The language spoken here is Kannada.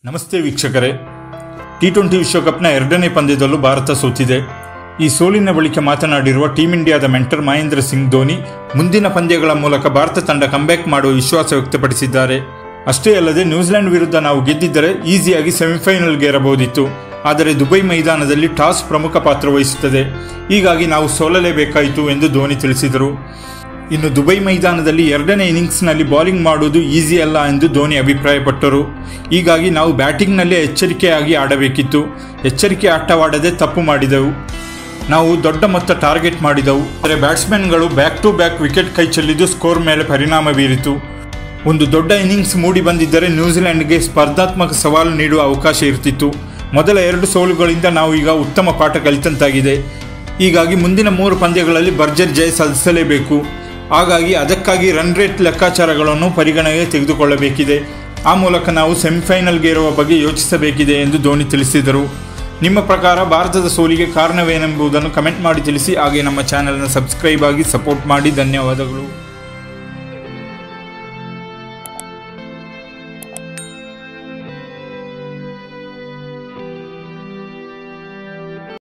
ನಮಸ್ತೆ ವೀಕ್ಷಕರೇ ಟಿ ಟ್ವೆಂಟಿ ವಿಶ್ವಕಪ್ನ ಎರಡನೇ ಪಂದ್ಯದಲ್ಲೂ ಭಾರತ ಸೋತಿದೆ ಈ ಸೋಲಿನ ಬಳಿಕ ಮಾತನಾಡಿರುವ ಟೀಂ ಇಂಡಿಯಾದ ಮೆಂಟರ್ ಮಹೇಂದ್ರ ಸಿಂಗ್ ಧೋನಿ ಮುಂದಿನ ಪಂದ್ಯಗಳ ಮೂಲಕ ಭಾರತ ತಂಡ ಕಂಬ್ಯಾಕ್ ಮಾಡುವ ವಿಶ್ವಾಸ ವ್ಯಕ್ತಪಡಿಸಿದ್ದಾರೆ ಅಷ್ಟೇ ಅಲ್ಲದೆ ನ್ಯೂಜಿಲೆಂಡ್ ವಿರುದ್ಧ ನಾವು ಗೆದ್ದಿದ್ದರೆ ಈಸಿಯಾಗಿ ಸೆಮಿಫೈನಲ್ಗೆ ಏರಬಹುದಿತ್ತು ಆದರೆ ದುಬೈ ಮೈದಾನದಲ್ಲಿ ಟಾಸ್ ಪ್ರಮುಖ ಪಾತ್ರ ವಹಿಸುತ್ತದೆ ಹೀಗಾಗಿ ನಾವು ಸೋಲಲೇಬೇಕಾಯಿತು ಎಂದು ಧೋನಿ ತಿಳಿಸಿದರು ಇನ್ನು ದುಬೈ ಮೈದಾನದಲ್ಲಿ ಎರಡನೇ ಇನ್ನಿಂಗ್ಸ್ನಲ್ಲಿ ಬೌಲಿಂಗ್ ಮಾಡುವುದು ಈಸಿ ಅಲ್ಲ ಎಂದು ಧೋನಿ ಅಭಿಪ್ರಾಯಪಟ್ಟರು ಹೀಗಾಗಿ ನಾವು ಬ್ಯಾಟಿಂಗ್ನಲ್ಲೇ ಎಚ್ಚರಿಕೆಯಾಗಿ ಆಡಬೇಕಿತ್ತು ಎಚ್ಚರಿಕೆ ಆಟವಾಡದೆ ತಪ್ಪು ಮಾಡಿದೆವು ನಾವು ದೊಡ್ಡ ಮೊತ್ತ ಟಾರ್ಗೆಟ್ ಮಾಡಿದೆವು ಆದರೆ ಬ್ಯಾಟ್ಸ್ಮನ್ಗಳು ಬ್ಯಾಕ್ ಟು ಬ್ಯಾಕ್ ವಿಕೆಟ್ ಕೈ ಚೆಲ್ಲಿದ್ದು ಸ್ಕೋರ್ ಮೇಲೆ ಪರಿಣಾಮ ಬೀರಿತು ಒಂದು ದೊಡ್ಡ ಇನ್ನಿಂಗ್ಸ್ ಮೂಡಿ ಬಂದಿದ್ದರೆ ನ್ಯೂಜಿಲೆಂಡ್ಗೆ ಸ್ಪರ್ಧಾತ್ಮಕ ಸವಾಲು ನೀಡುವ ಅವಕಾಶ ಇರ್ತಿತ್ತು ಮೊದಲ ಎರಡು ಸೋಲುಗಳಿಂದ ನಾವು ಈಗ ಉತ್ತಮ ಪಾಠ ಕಲಿತಂತಾಗಿದೆ ಹೀಗಾಗಿ ಮುಂದಿನ ಮೂರು ಪಂದ್ಯಗಳಲ್ಲಿ ಭರ್ಜರಿ ಜಯ ಸಾಧಿಸಲೇಬೇಕು ಹಾಗಾಗಿ ಅದಕ್ಕಾಗಿ ರನ್ ರೇಟ್ ಲೆಕ್ಕಾಚಾರಗಳನ್ನು ಪರಿಗಣನೆಗೆ ತೆಗೆದುಕೊಳ್ಳಬೇಕಿದೆ ಆ ಮೂಲಕ ನಾವು ಸೆಮಿಫೈನಲ್ಗೆ ಇರುವ ಬಗ್ಗೆ ಯೋಚಿಸಬೇಕಿದೆ ಎಂದು ಧೋನಿ ತಿಳಿಸಿದರು ನಿಮ್ಮ ಪ್ರಕಾರ ಭಾರತದ ಸೋಲಿಗೆ ಕಾರಣವೇನೆಂಬುದನ್ನು ಕಮೆಂಟ್ ಮಾಡಿ ತಿಳಿಸಿ ಹಾಗೆ ನಮ್ಮ ಚಾನೆಲ್ನ ಸಬ್ಸ್ಕ್ರೈಬ್ ಆಗಿ ಸಪೋರ್ಟ್ ಮಾಡಿ ಧನ್ಯವಾದಗಳು